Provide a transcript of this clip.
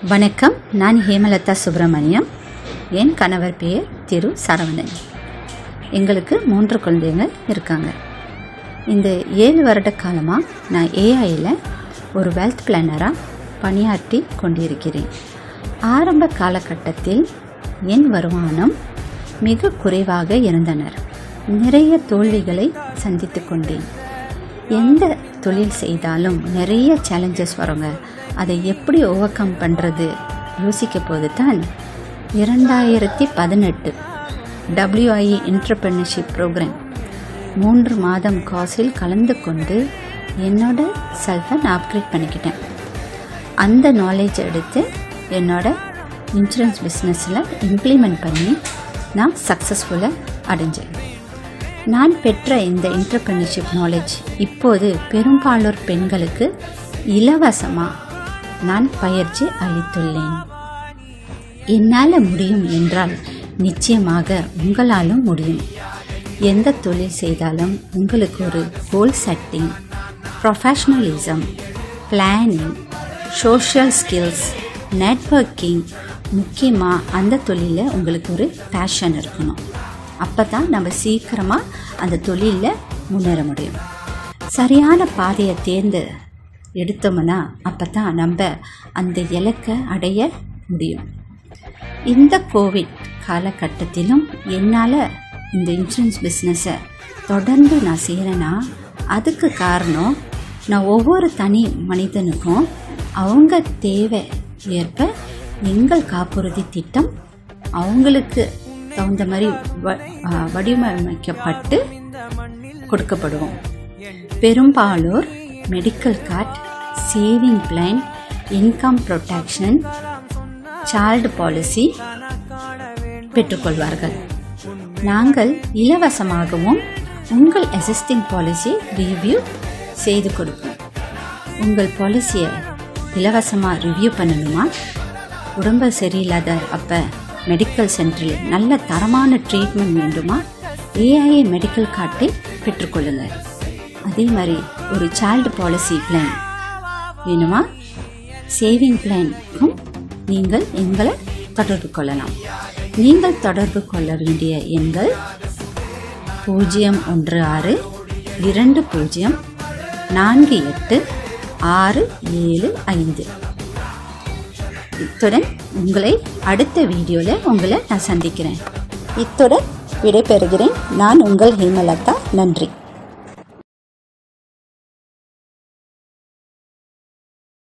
வணக்கம் நான் ஹேமலதா சுப்பிரமணியம் என் கணவர் பெயர் திரு சரவணன் எங்களுக்கு மூன்று குழந்தைங்க இருக்காங்க இந்த ஏழு வருட காலமாக நான் ஏஐயில் ஒரு வெல்த் பிளானராக பணியாற்றி கொண்டிருக்கிறேன் ஆரம்ப காலகட்டத்தில் என் வருமானம் மிக குறைவாக இருந்தனர் நிறைய தோல்விகளை சந்தித்து கொண்டேன் எந்த தொழில் செய்தாலும் நிறைய சேலஞ்சஸ் வருங்க அதை எப்படி ஓவர் கம் பண்ணுறது யோசிக்க போது தான் இரண்டாயிரத்தி பதினெட்டு டபிள்யூஐஇ என்டர்பிரினர்ஷிப் ப்ரோக்ராம் மூன்று மாதம் காசில் கலந்து கொண்டு என்னோட செல்ஃபை நான் அப்கிரேட் பண்ணிக்கிட்டேன் அந்த நாலேஜ் எடுத்து என்னோட இன்சூரன்ஸ் பிஸ்னஸில் இம்ப்ளிமெண்ட் பண்ணி நான் சக்ஸஸ்ஃபுல்லாக அடைஞ்சேன் நான் பெற்ற இந்த என்டர்பிரினர்ஷிப் நாலேஜ் இப்போது பெரும்பாலோர் பெண்களுக்கு இலவசமாக நான் பயிற்சி அளித்துள்ளேன் என்னால் முடியும் என்றால் நிச்சயமாக உங்களாலும் முடியும் எந்த தொழில் செய்தாலும் உங்களுக்கு ஒரு goal setting professionalism planning social skills networking முக்கியமாக அந்த தொழிலில் உங்களுக்கு ஒரு பேஷன் இருக்கணும் அப்போ தான் நம்ம சீக்கிரமாக அந்த தொழிலில் முன்னேற முடியும் சரியான பாதையை தேர்ந்து எடுத்தோம்னா அப்போ தான் நம்ம அந்த இலக்கை அடைய முடியும் இந்த கோவிட் காலகட்டத்திலும் என்னால் இந்த இன்சூரன்ஸ் பிஸ்னஸை தொடர்ந்து நான் செய்கிறேன்னா அதுக்கு காரணம் நான் ஒவ்வொரு தனி மனிதனுக்கும் அவங்க தேவை ஏற்ப எங்கள் காப்புறுதி திட்டம் அவங்களுக்கு தகுந்த மாதிரி வ ஆ, வடிவமைக்கப்பட்டு கொடுக்கப்படுவோம் பெரும்பாலோர் medical card saving plan income protection child policy பெற்றுக்கொள்வார்கள் நாங்கள் இலவசமாகவும் உங்கள் எசிஸ்டிங் பாலிசி ரிவ்யூ செய்து கொடுப்போம் உங்கள் பாலிசியை இலவசமாக ரிவ்யூ பண்ணணுமா உடம்பு சரியில்லாத அப்போ மெடிக்கல் சென்டரில் நல்ல தரமான ட்ரீட்மெண்ட் வேண்டுமா ஏஐஏ மெடிக்கல் கார்டை பெற்றுக்கொள்ளுங்கள் அதே மாதிரி ஒரு சைல்டு பாலிசி பிளான் வேணுமா சேவிங் பிளானுக்கும் நீங்கள் எங்களை தொடர்பு கொள்ளலாம் நீங்கள் தொடர்பு கொள்ள வேண்டிய எண்கள் பூஜ்ஜியம் ஒன்று ஆறு இரண்டு பூஜ்ஜியம் நான்கு எட்டு ஆறு ஏழு ஐந்து இத்துடன் உங்களை அடுத்த வீடியோவில் உங்களை நான் சந்திக்கிறேன் இத்துடன் விடைபெறுகிறேன் நான் உங்கள் ஹேமலதா நன்றி